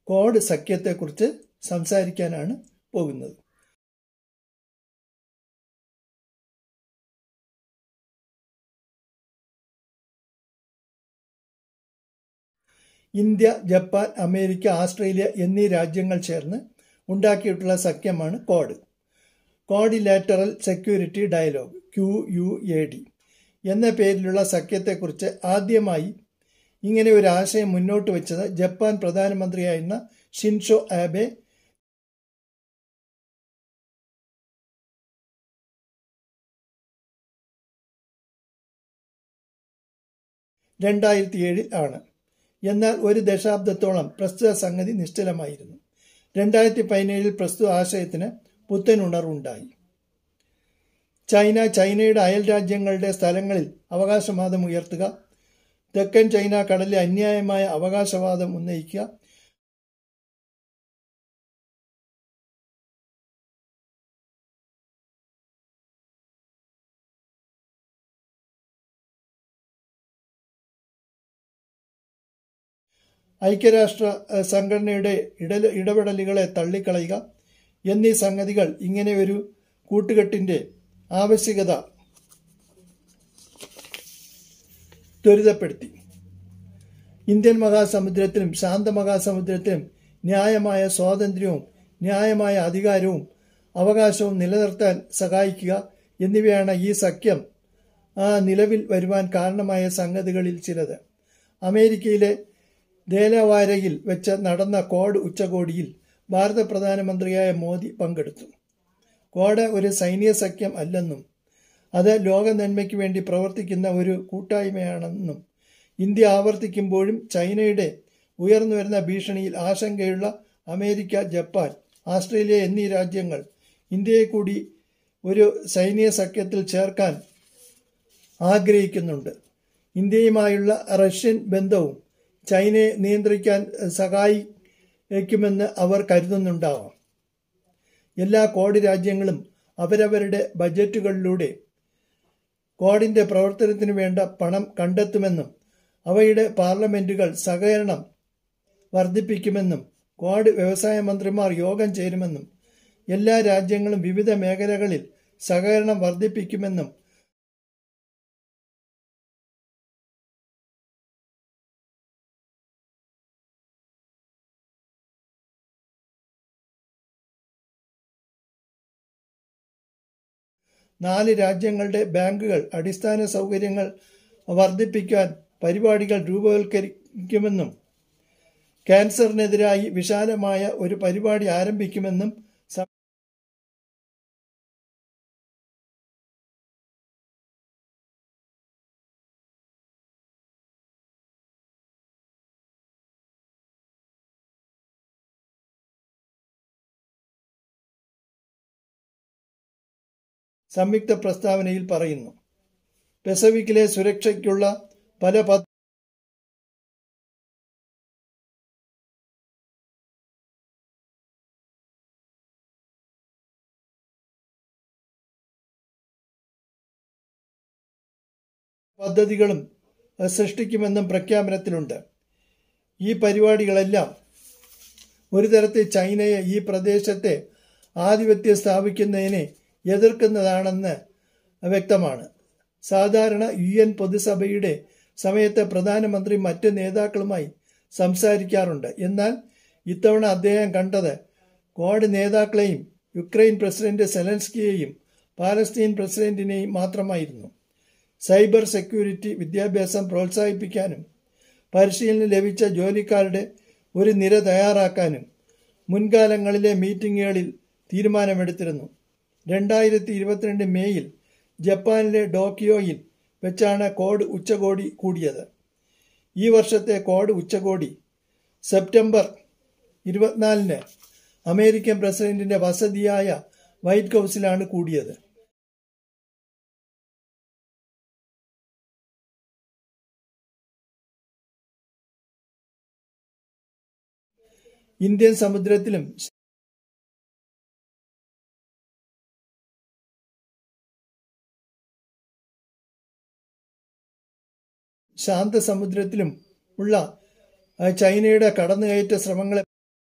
code സഖ്യത്തെക്കുറിച്ച് സംസാരിക്കാനാണ് പോകുന്നത് India Japan America Australia എന്നീ രാജ്യങ്ങൾ ചേർന്ന് ഉണ്ടാക്കിയിട്ടുള്ള സഖ്യമാണ് quad quadrilateral security dialogue Q U A D എന്ന പേരിലുള്ള സഖ്യത്തെക്കുറിച്ച് ആദ്യമായി ഇങ്ങനെ ഒരു ആശയം മുന്നോട്ട് വെച്ചത് ജപ്പാൻ പ്രധാനമന്ത്രിയായിരുന്ന ഷിൻഷോ ആബെ രണ്ടായിരത്തി ഏഴിൽ ആണ് എന്നാൽ ഒരു ദശാബ്ദത്തോളം പ്രസ്തുത സംഗതി നിശ്ചലമായിരുന്നു രണ്ടായിരത്തി പതിനേഴിൽ പ്രസ്തുത ആശയത്തിന് പുത്തനുണർവുണ്ടായി ചൈന ചൈനയുടെ അയൽ രാജ്യങ്ങളുടെ സ്ഥലങ്ങളിൽ അവകാശവാദം ഉയർത്തുക തെക്കൻ ചൈന കടലിലെ അന്യായമായ അവകാശവാദം ഉന്നയിക്കുക ഐക്യരാഷ്ട്ര സംഘടനയുടെ ഇട ഇടപെടലുകളെ തള്ളിക്കളയുക എന്നീ സംഗതികൾ ഇങ്ങനെ ഒരു കൂട്ടുകെട്ടിന്റെ ആവശ്യകത ത്വരിതപ്പെടുത്തി ഇന്ത്യൻ മഹാസമുദ്രത്തിലും ശാന്തമഹാസമുദ്രത്തിലും ന്യായമായ സ്വാതന്ത്ര്യവും ന്യായമായ അധികാരവും അവകാശവും നിലനിർത്താൻ സഹായിക്കുക എന്നിവയാണ് ഈ സഖ്യം ആ നിലവിൽ വരുവാൻ കാരണമായ സംഗതികളിൽ ചിലത് അമേരിക്കയിലെ ദേലവാരയിൽ വെച്ച് നടന്ന കോഡ് ഉച്ചകോടിയിൽ ഭാരത പ്രധാനമന്ത്രിയായ മോദി പങ്കെടുത്തു കോഡ് ഒരു സൈനിക സഖ്യം അല്ലെന്നും അത് ലോക നന്മയ്ക്ക് വേണ്ടി പ്രവർത്തിക്കുന്ന ഒരു കൂട്ടായ്മയാണെന്നും ഇന്ത്യ ആവർത്തിക്കുമ്പോഴും ചൈനയുടെ ഉയർന്നു വരുന്ന ഭീഷണിയിൽ ആശങ്കയുള്ള അമേരിക്ക ജപ്പാൻ ആസ്ട്രേലിയ എന്നീ രാജ്യങ്ങൾ ഇന്ത്യയെ കൂടി ഒരു സൈനിക സഖ്യത്തിൽ ചേർക്കാൻ ആഗ്രഹിക്കുന്നുണ്ട് ഇന്ത്യയുമായുള്ള റഷ്യൻ ബന്ധവും ചൈനയെ നിയന്ത്രിക്കാൻ സഹായിക്കുമെന്ന് അവർ കരുതുന്നുണ്ടാവാം എല്ലാ കോടി രാജ്യങ്ങളും അവരവരുടെ ബജറ്റുകളിലൂടെ കോഡിന്റെ പ്രവർത്തനത്തിന് വേണ്ട പണം കണ്ടെത്തുമെന്നും അവയുടെ പാർലമെന്റുകൾ സഹകരണം വർദ്ധിപ്പിക്കുമെന്നും കോഡ് വ്യവസായ മന്ത്രിമാർ യോഗം ചേരുമെന്നും എല്ലാ രാജ്യങ്ങളും വിവിധ മേഖലകളിൽ സഹകരണം വർദ്ധിപ്പിക്കുമെന്നും നാല് രാജ്യങ്ങളുടെ ബാങ്കുകൾ അടിസ്ഥാന സൗകര്യങ്ങൾ വർദ്ധിപ്പിക്കാൻ പരിപാടികൾ രൂപവൽക്കരിക്കുമെന്നും ക്യാൻസറിനെതിരായി വിശാലമായ ഒരു പരിപാടി ആരംഭിക്കുമെന്നും സംയുക്ത പ്രസ്താവനയിൽ പറയുന്നു പെസഫിക്കിലെ സുരക്ഷയ്ക്കുള്ള പല പദ്ധ പദ്ധതികളും സൃഷ്ടിക്കുമെന്നും പ്രഖ്യാപനത്തിലുണ്ട് ഈ പരിപാടികളെല്ലാം ഒരു തരത്തിൽ ചൈനയെ ഈ പ്രദേശത്തെ ആധിപത്യം സ്ഥാപിക്കുന്നതിനെ എതിർക്കുന്നതാണെന്ന് വ്യക്തമാണ് സാധാരണ യു എൻ പൊതുസഭയുടെ സമയത്ത് പ്രധാനമന്ത്രി മറ്റ് നേതാക്കളുമായി സംസാരിക്കാറുണ്ട് എന്നാൽ ഇത്തവണ അദ്ദേഹം കണ്ടത് കോഡ് നേതാക്കളെയും യുക്രൈൻ പ്രസിഡന്റ് സെലൻസ്കിയെയും പാലസ്തീൻ പ്രസിഡന്റിനെയും മാത്രമായിരുന്നു സൈബർ സെക്യൂരിറ്റി വിദ്യാഭ്യാസം പ്രോത്സാഹിപ്പിക്കാനും പരിശീലനം ലഭിച്ച ജോലിക്കാരുടെ ഒരു നിര തയ്യാറാക്കാനും മുൻകാലങ്ങളിലെ മീറ്റിങ്ങുകളിൽ തീരുമാനമെടുത്തിരുന്നു രണ്ടായിരത്തി ഇരുപത്തിരണ്ട് മേയിൽ ജപ്പാനിലെ ഡോക്കിയോയിൽ വെച്ചാണ് കോഡ് ഉച്ചകോടി കൂടിയത് ഈ വർഷത്തെ കോഡ് ഉച്ചകോടി സെപ്റ്റംബർ ഇരുപത്തിനാലിന് അമേരിക്കൻ പ്രസിഡന്റിന്റെ വസതിയായ വൈറ്റ് ഹൗസിലാണ് കൂടിയത് ഇന്ത്യൻ സമുദ്രത്തിലും ശാന്തസമുദ്രത്തിലും ഉള്ള ചൈനയുടെ കടന്നുകയറ്റ ശ്രമങ്ങളെ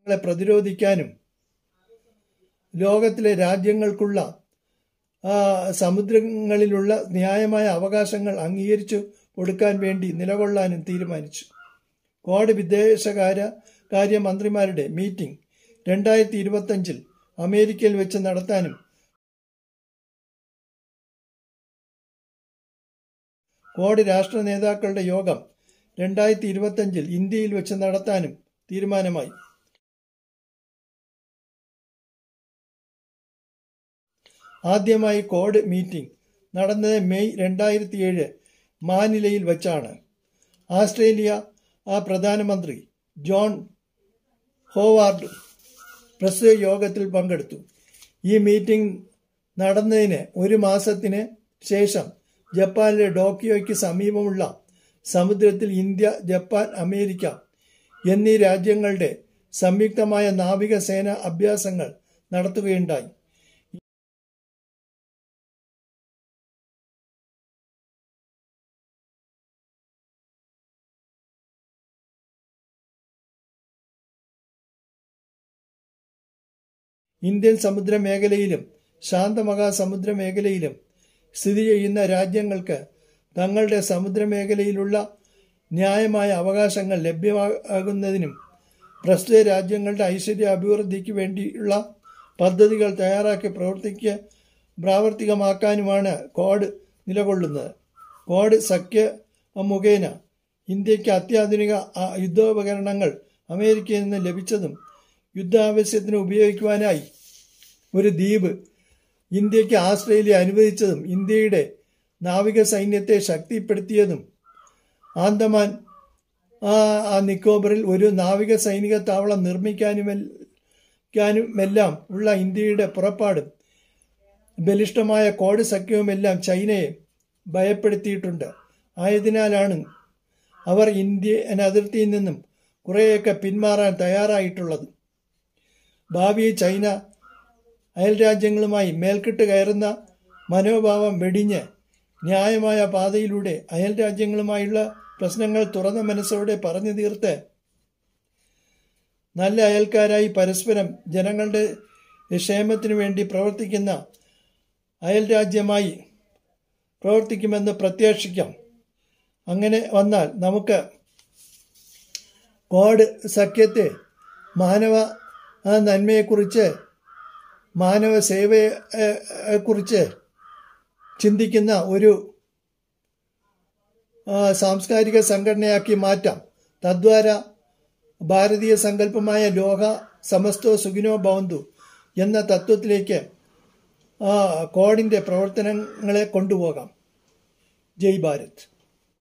ങ്ങളെ പ്രതിരോധിക്കാനും ലോകത്തിലെ രാജ്യങ്ങൾക്കുള്ള ആ, സമുദ്രങ്ങളിലുള്ള ന്യായമായ അവകാശങ്ങൾ അംഗീകരിച്ചു കൊടുക്കാൻ വേണ്ടി നിലകൊള്ളാനും തീരുമാനിച്ചു ക്വാഡ് വിദേശകാര്യ കാര്യ മന്ത്രിമാരുടെ മീറ്റിംഗ് രണ്ടായിരത്തി ഇരുപത്തഞ്ചിൽ അമേരിക്കയിൽ വെച്ച് നടത്താനും ക്വാഡ് രാഷ്ട്ര നേതാക്കളുടെ യോഗം രണ്ടായിരത്തി ഇരുപത്തഞ്ചിൽ ഇന്ത്യയിൽ വെച്ച് നടത്താനും തീരുമാനമായി ആദ്യമായി കോഡ് മീറ്റിംഗ് നടന്നത് മെയ് രണ്ടായിരത്തി ഏഴ് മാനിലയിൽ വച്ചാണ് ആസ്ട്രേലിയ ആ പ്രധാനമന്ത്രി ജോൺ ഹോവാർഡ് പ്രസ്തുത യോഗത്തിൽ പങ്കെടുത്തു ഈ മീറ്റിംഗ് നടന്നതിന് ഒരു മാസത്തിന് ശേഷം ജപ്പാനിലെ ഡോക്കിയോയ്ക്ക് സമീപമുള്ള സമുദ്രത്തിൽ ഇന്ത്യ ജപ്പാൻ അമേരിക്ക എന്നീ രാജ്യങ്ങളുടെ സംയുക്തമായ നാവികസേന അഭ്യാസങ്ങൾ നടത്തുകയുണ്ടായി ഇന്ത്യൻ സമുദ്ര മേഖലയിലും ശാന്തമഹാസമുദ്ര മേഖലയിലും സ്ഥിതി ചെയ്യുന്ന രാജ്യങ്ങൾക്ക് തങ്ങളുടെ സമുദ്രമേഖലയിലുള്ള ന്യായമായ അവകാശങ്ങൾ ലഭ്യമാകുന്നതിനും പ്രസ്തുത രാജ്യങ്ങളുടെ ഐശ്വര്യ അഭിവൃദ്ധിക്ക് വേണ്ടിയുള്ള പദ്ധതികൾ തയ്യാറാക്കി പ്രവർത്തിക്കുക പ്രാവർത്തികമാക്കാനുമാണ് കോഡ് നിലകൊള്ളുന്നത് കോഡ് സഖ്യ മുഖേന ഇന്ത്യക്ക് അത്യാധുനിക ആ, യുദ്ധോപകരണങ്ങൾ അമേരിക്കയിൽ നിന്ന് ലഭിച്ചതും യുദ്ധാവശ്യത്തിന് ഉപയോഗിക്കുവാനായി ഒരു ദ്വീപ് ഇന്ത്യക്ക് ആസ്ട്രേലിയ അനുവദിച്ചതും ഇന്ത്യയുടെ നാവിക സൈന്യത്തെ ശക്തിപ്പെടുത്തിയതും ആന്തമാൻ ആ ആ നിക്കോബറിൽ ഒരു നാവിക സൈനിക താവളം നിർമ്മിക്കാനുമെല്ലാം ഉള്ള ഇന്ത്യയുടെ പുറപ്പാടും ബലിഷ്ഠമായ കോഡ് സഖ്യവുമെല്ലാം ചൈനയെ ഭയപ്പെടുത്തിയിട്ടുണ്ട് ആയതിനാലാണ് അവർ ഇന്ത്യൻ അതിർത്തിയിൽ നിന്നും കുറേയൊക്കെ പിന്മാറാൻ തയ്യാറായിട്ടുള്ളത് ഭാവിയിൽ ചൈന അയൽരാജ്യങ്ങളുമായി മേൽക്കിട്ട് കയറുന്ന മനോഭാവം വെടിഞ്ഞ് ന്യായമായ പാതയിലൂടെ അയൽരാജ്യങ്ങളുമായുള്ള പ്രശ്നങ്ങൾ തുറന്ന മനസ്സോടെ പറഞ്ഞു തീർത്ത് നല്ല അയൽക്കാരായി പരസ്പരം ജനങ്ങളുടെ ക്ഷേമത്തിനു വേണ്ടി പ്രവർത്തിക്കുന്ന അയൽരാജ്യമായി പ്രവർത്തിക്കുമെന്ന് പ്രത്യാശിക്കാം അങ്ങനെ വന്നാൽ നമുക്ക് കോഡ് സഖ്യത്തെ മാനവ ആ നന്മയെക്കുറിച്ച് മാനവ സേവയെക്കുറിച്ച് ചിന്തിക്കുന്ന ഒരു ആ, സാംസ്കാരിക സംഘടനയാക്കി മാറ്റാം തദ്വാര ഭാരതീയ സങ്കല്പമായ ലോക സമസ്തോ സുഖിനോ ഭവന്തു എന്ന തത്വത്തിലേക്ക് ആ, കോഡിൻ്റെ പ്രവർത്തനങ്ങളെ കൊണ്ടുപോകാം ജയ് ഭാരത്